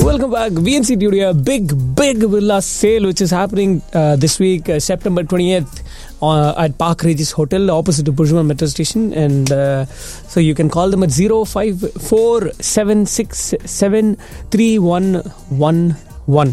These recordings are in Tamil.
Welcome back. VNC Studio, big, big villa sale which is happening uh, this week, uh, September 28th, uh, at Park Regis Hotel, opposite to Purjman Metro Station. And uh, so you can call them at 05476731111.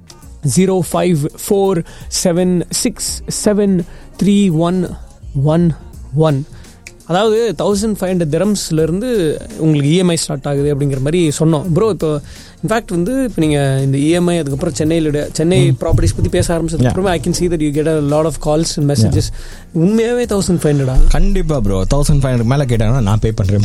05476731111 அதாவது தௌசண்ட் ஃபைவ் ஹண்ட்ரட் திரம்ஸ்லேருந்து உங்களுக்கு இஎம்ஐ ஸ்டார்ட் ஆகுது அப்படிங்கிற மாதிரி சொன்னோம் ப்ரோ இப்போ இன்ஃபேக்ட் வந்து இப்போ நீங்கள் இந்த இஎம்ஐ அதுக்கப்புறம் சென்னையில் சென்னை ப்ராப்பர்ட்டிஸ் பற்றி பேச ஆரம்பிச்சது அப்புறமே I can see that you get a lot of calls and messages உண்மையாகவே தௌசண்ட் ஃபைவ் ஹண்ட்ரடா கண்டிப்பா ப்ரோ தௌசண்ட் ஃபைவ் ஹண்ட்ரட் மேல கேட்டாங்கன்னா நான் பே பண்றேன்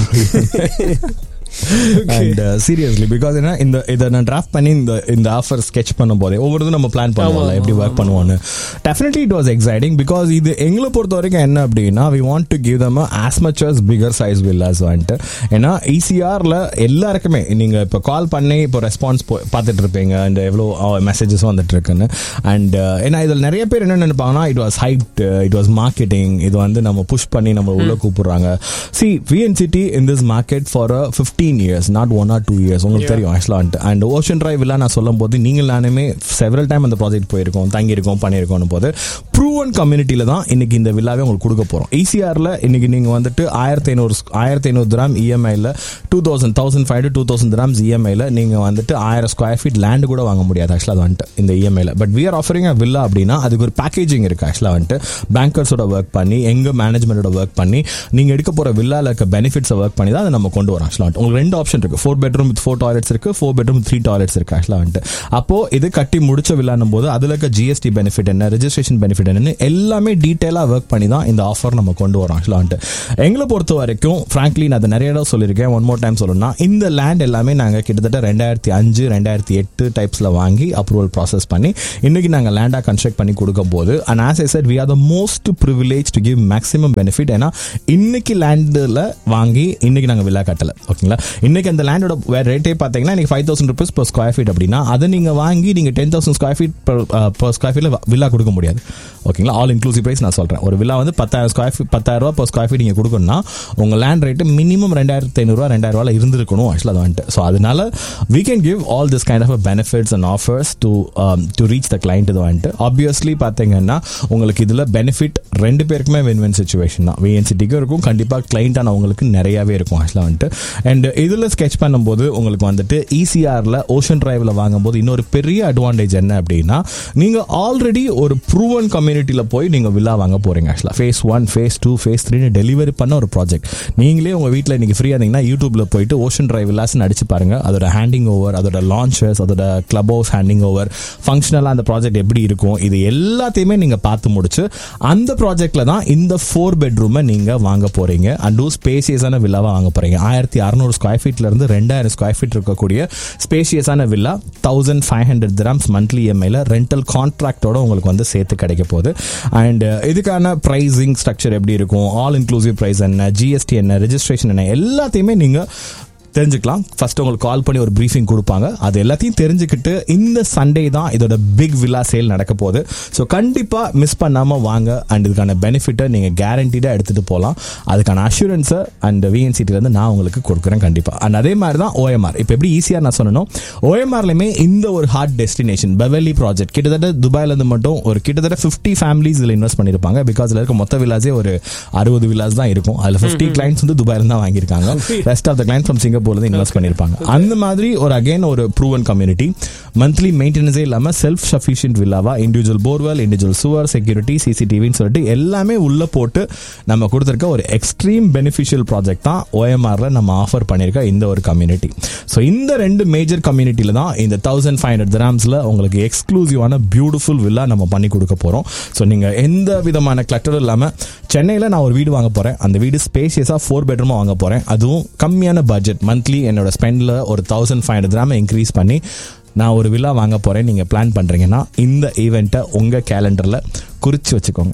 அண்ட் சீரியஸ்லி பிகாஸ் என்ன இந்த இதை நான் டிராஃப்ட் பண்ணி இந்த இந்த ஆஃபர் ஸ்கெச் பண்ணும் போதே ஒவ்வொருதும் நம்ம பிளான் பண்ணுவோம்ல எப்படி ஒர்க் பண்ணுவோம்னு definitely it was exciting because இது எங்களை பொறுத்த வரைக்கும் என்ன அப்படின்னா we want to give them as much as bigger size villas வந்துட்டு ஏன்னா இசிஆர்ல எல்லாருக்குமே நீங்க இப்போ கால் பண்ணி இப்போ ரெஸ்பான்ஸ் பார்த்துட்டு இருப்பீங்க அண்ட் எவ்வளோ மெசேஜஸ் வந்துட்டு இருக்குன்னு அண்ட் ஏன்னா இதில் நிறைய பேர் என்ன நினைப்பாங்கன்னா it was hyped it was marketing இது வந்து நம்ம புஷ் பண்ணி நம்ம உள்ள கூப்பிடுறாங்க see VN City in this market for fifteen years not one or two years உங்களுக்கு தெரியும் ஆக்சுவலாக அண்ட் ஓஷன் டிரைவ் எல்லாம் நான் சொல்லும் போது நீங்கள் நானுமே செவரல் டைம் அந்த ப்ராஜெக்ட் போயிருக்கோம் தங்கியிருக்கோம் பண்ணியிருக்கோம் போது ப்ரூவன் கம்யூனிட்டியில தான் இன்னைக்கு இந்த வில்லாவே உங்களுக்கு கொடுக்க போகிறோம் ஈசிஆரில் இன்னைக்கு நீங்கள் வந்துட்டு ஆயிரத்தி ஐநூறு ஆயிரத்தி ஐநூறு கிராம் இஎம்ஐயில் two thousand thousand five to two thousand grams இஎம்ஐயில் நீங்கள் வந்துட்டு ஆயிரம் ஸ்கொயர் ஃபீட் லேண்டு கூட வாங்க முடியாது ஆக்சுவலாக அது வந்துட்டு இந்த இஎம்ஐயில் but we are offering villa அப்படின்னா அதுக்கு ஒரு பேக்கேஜிங் இருக்கு ஆக்சுவலாக வந்துட்டு பேங்கர்ஸோட ஒர்க் பண்ணி எங்க மேனேஜ்மெண்டோட ஒர்க் பண்ணி நீங்கள் எடுக்க போகிற வில்லால இருக்க பெனிஃபிட்ஸை ஒர்க் பண்ணி தான் அதை நம்ம கொண்டு வரோம் ஆக்சுவலாக உங்களுக்கு ரெண்டு ஆப்ஷன் இருக்கு four bedroom with four toilets இருக்கு ஃபோர் பெட்ரூம் த்ரீ டாய்லெட்ஸ் இருக்கு ஆக்சுவலாக வந்துட்டு அப்போ இது கட்டி முடிச்ச வில்லானும் போது அதில் இருக்க ஜிஎஸ்டி பெனிஃபிட் என்ன ரெஜிஸ்ட்ரேஷன் பெனிஃபிட் என்னன்னு எல்லாமே டீட்டெயிலாக ஒர்க் பண்ணி தான் இந்த ஆஃபர் நம்ம கொண்டு வரோம் ஆக்சுவலாக வந்துட்டு எங்களை பொறுத்த வரைக்கும் ஃப்ராங்க்லி நான் அதை நிறைய இடம் சொல்லியிருக்கேன் ஒன் மோர் டைம் சொல்லணும்னா இந்த லேண்ட் எல்லாமே நாங்கள் கிட்டத்தட்ட ரெண்டாயிரத்தி அஞ்சு ரெண்டாயிரத்தி எட்டு டைப்ஸில் வாங்கி அப்ரூவல் ப்ராசஸ் பண்ணி இன்னைக்கு நாங்கள் லேண்டாக கன்ஸ்ட்ரக்ட் பண்ணி கொடுக்கும் போது and as I said we are the most privilege to give maximum benefit ஏன்னா இன்னைக்கு லேண்டில் வாங்கி இன்னைக்கு நாங்கள் வில்லா கட்டலை ஓகேங்களா இன்னைக்கு அந்த லேண்டோட ரேட்டே பார்த்தீங்கன்னா இன்னைக்கு five thousand rupees per square feet அப்படின்னா அதை நீங்கள் வாங்கி நீங்கள் ten thousand square feet per square ஃபீட்டில் வில்லா கொடுக்க முடியாது ஓகேங்களா ஆல் இன்க்ளூசிவ் பிரைஸ் நான் சொல்கிறேன் ஒரு வில்லா வந்து பத்தாயிரம் ஸ்கொயர் ஃபீட் பத்தாயிரம் ரூபா per ஸ்கொயர் ஃபீட் நீங்கள் கொடுக்கணும்னா உங்கள் லேண்ட் ரேட்டு மினிமம் ரெண்டாயிரத்தி ஐநூறுரூவா ரெண்டாயிரம் ரூபாயில் இருந்திருக்கணும் ஆக்சுவலாக அது வந்துட்டு ஸோ அதனால we can give all this kind of a benefits and offers to um, to reach the client இது வந்துட்டு ஆப்வியஸ்லி பார்த்தீங்கன்னா உங்களுக்கு இதில் பெனிஃபிட் ரெண்டு பேருக்குமே வின் வின் சுச்சுவேஷன் தான் விஎன்சிட்டிக்கும் இருக்கும் கண்டிப்பாக கிளைண்டான அவங்களுக்கு நிறையாவே இருக்கும் ஆக்சுவலாக வந்துட்டு அண்ட் இதில் ஸ்கெச் பண்ணும்போது உங்களுக்கு வந்துட்டு ஈசிஆரில் ஓஷன் டிரைவில் வாங்கும்போது இன்னொரு பெரிய அட்வான்டேஜ் என்ன அப்படின்னா நீங்கள் ஆல்ரெடி ஒரு ப்ரூவன் கம்யூனிட்டியில் போய் நீங்கள் வில்லா வாங்க போகிறீங்க ஆக்சுவலாக phase one phase two phase த்ரீன்னு டெலிவரி பண்ண ஒரு ப்ராஜெக்ட் நீங்களே உங்கள் வீட்டில் இன்னைக்கு ஃப்ரீயாக இருந்தீங்கன்னா யூடியூப்ல போயிட்டு ஓஷன் டிரைவ் வில்லாஸ்னு அடிச்சு பாருங்க அதோட ஹேண்டிங் ஓவர் அதோட லான்ச்சஸ் அதோட கிளப் ஹவுஸ் ஹேண்டிங் ஓவர் ஃபங்க்ஷனலாக அந்த ப்ராஜெக்ட் எப்படி இருக்கும் இது எல்லாத்தையுமே நீங்கள் பார்த்து முடிச்சு அந்த ப்ராஜெக்ட்ல தான் இந்த ஃபோர் பெட்ரூமை நீங்கள் வாங்க போறீங்க அண்டும் ஸ்பேசியஸான வில்லாவாக வாங்க போறீங்க ஆயிரத்தி அறநூறு ஸ்கொயர் ஃபீட்ல இருந்து ரெண்டாயிரம் ஸ்கொயர் ஃபீட் இருக்கக்கூடிய ஸ்பேசியஸான villa thousand five hundred grams monthly எம்ஐல ரெண்டல் கான்ட்ராக்டோட உங்களுக்கு வந்து சேர்த்து கிடைக்க போகுது அண்ட் இதுக்கான ப்ரைசிங் ஸ்ட்ரக்சர் எப்படி இருக்கும் ஆல் இன்க்ளூசிவ் ப்ரைஸ் என்ன ஜிஎஸ்டி என்ன ரெஜிஸ்ட்ரேஷன் என்ன எல்லாத்தையுமே நீங்கள் தெரிஞ்சுக்கலாம் ஃபர்ஸ்ட் உங்களுக்கு கால் பண்ணி ஒரு ப்ரீஃபிங் கொடுப்பாங்க அது எல்லாத்தையும் தெரிஞ்சுக்கிட்டு இந்த சண்டே தான் இதோட பிக் வில்லா சேல் நடக்க போகுது ஸோ கண்டிப்பாக மிஸ் பண்ணாமல் வாங்க அண்ட் இதுக்கான பெனிஃபிட்டை நீங்கள் கேரண்டீடாக எடுத்துகிட்டு போகலாம் அதுக்கான அஷூரன்ஸை அண்ட் விஎன்சிட்டிலேருந்து நான் உங்களுக்கு கொடுக்குறேன் கண்டிப்பாக அண்ட் அதே மாதிரி தான் ஓஎம்ஆர் இப்போ எப்படி ஈஸியாக நான் சொல்லணும் ஓஎம்ஆர்லையுமே இந்த ஒரு ஹார்ட் டெஸ்டினேஷன் பெவலி ப்ராஜெக்ட் கிட்டத்தட்ட துபாயிலேருந்து மட்டும் ஒரு கிட்டத்தட்ட ஃபிஃப்டி ஃபேமிலிஸ் இதில் இன்வெஸ்ட் பண்ணியிருப்பாங்க பிகாஸ் இதில் இருக்க மொத்த வில்லாஸே ஒரு அறுபது வில்லாஸ் தான் இருக்கும் அதில் ஃபிஃப்டி கிளைண்ட்ஸ் வந்து துபாயில தான் வாங்கியிருக்காங்க rest of the client from சிங்கப்பூர்ல இருந்து இன்வெஸ்ட் பண்ணியிருப்பாங்க அந்த மாதிரி ஒரு அகைன் ஒரு ப்ரூவன் கம்யூனிட்டி மந்த்லி மெயின்டெனன்ஸே இல்லாமல் செல்ஃப் சஃபிஷியன்ட் வில்லாவா இண்டிவிஜுவல் போர்வெல் இண்டிவிஜுவல் சுவர் செக்யூரிட்டி சிசிடிவின்னு சொல்லிட்டு எல்லாமே உள்ள போட்டு நம்ம கொடுத்துருக்க ஒரு எக்ஸ்ட்ரீம் பெனிஃபிஷியல் ப்ராஜெக்ட் தான் ஓஎம்ஆர்ல நம்ம ஆஃபர் பண்ணியிருக்க இந்த ஒரு கம்யூனிட்டி ஸோ இந்த ரெண்டு மேஜர் கம்யூனிட்டியில தான் இந்த தௌசண்ட் ஃபைவ் ஹண்ட்ரட் கிராம்ஸ்ல உங்களுக்கு எக்ஸ்க்ளூசிவான பியூட்டிஃபுல் வில்லா நம்ம பண்ணி கொடுக்க போறோம் ஸோ நீங்க எந்த விதமான கிளட்டரும் இல்லாம சென்னையில் நான் ஒரு வீடு வாங்க போறேன் அந்த வீடு ஸ்பேசியஸா ஃபோர் பெட்ரூமா வாங்க போறேன் அதுவும் கம்மியான பட்ஜெட் மந்த்லி என்னோட ஸ்பெண்ட்ல ஒரு thousand five hundred gram increase பண்ணி நான் ஒரு வில்லா வாங்க போறேன் நீங்க பிளான் பண்றீங்கன்னா இந்த ஈவெண்ட்டை உங்க கேலண்டர்ல குறிச்சு வச்சுக்கோங்க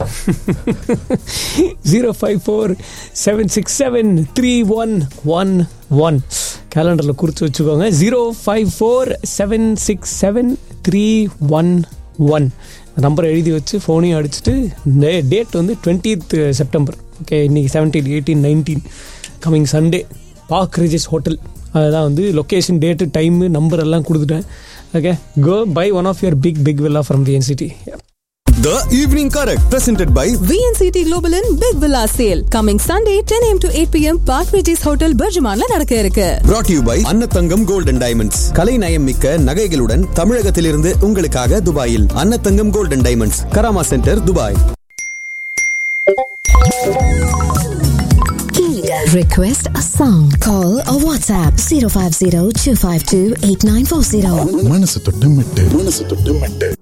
zero five four seven six seven three one one one கேலண்டரில் குறித்து வச்சுக்கோங்க zero five four seven six seven three one one நம்பரை எழுதி வச்சு ஃபோனையும் அடிச்சுட்டு டேட் வந்து டுவெண்ட்டீத் செப்டம்பர் ஓகே இன்னைக்கு seventeen eighteen nineteen coming Sunday Park Regis hotel அதுதான் வந்து லொக்கேஷன் டேட்டு டைமு நம்பர் எல்லாம் கொடுத்துட்டேன் okay go buy one of your big big villa from VN City The Evening Correct, presented by VNCT Global in Big Villa Sale coming Sunday 10 a.m. to 8 p.m. Park Regis Hotel Berjumanla நடக்க இருக்கு brought to you by Annathangam golden diamonds கலை நயம் மிக்க நகைகளுடன் தமிழகத்திலிருந்து உங்களுக்காக துபாயில் Annathangam golden diamonds Karama centre Dubai Request a song. Call or WhatsApp 050 252 8940. மனசு தொட்டு மெட்டு மனசு தொட்டு மெட்டு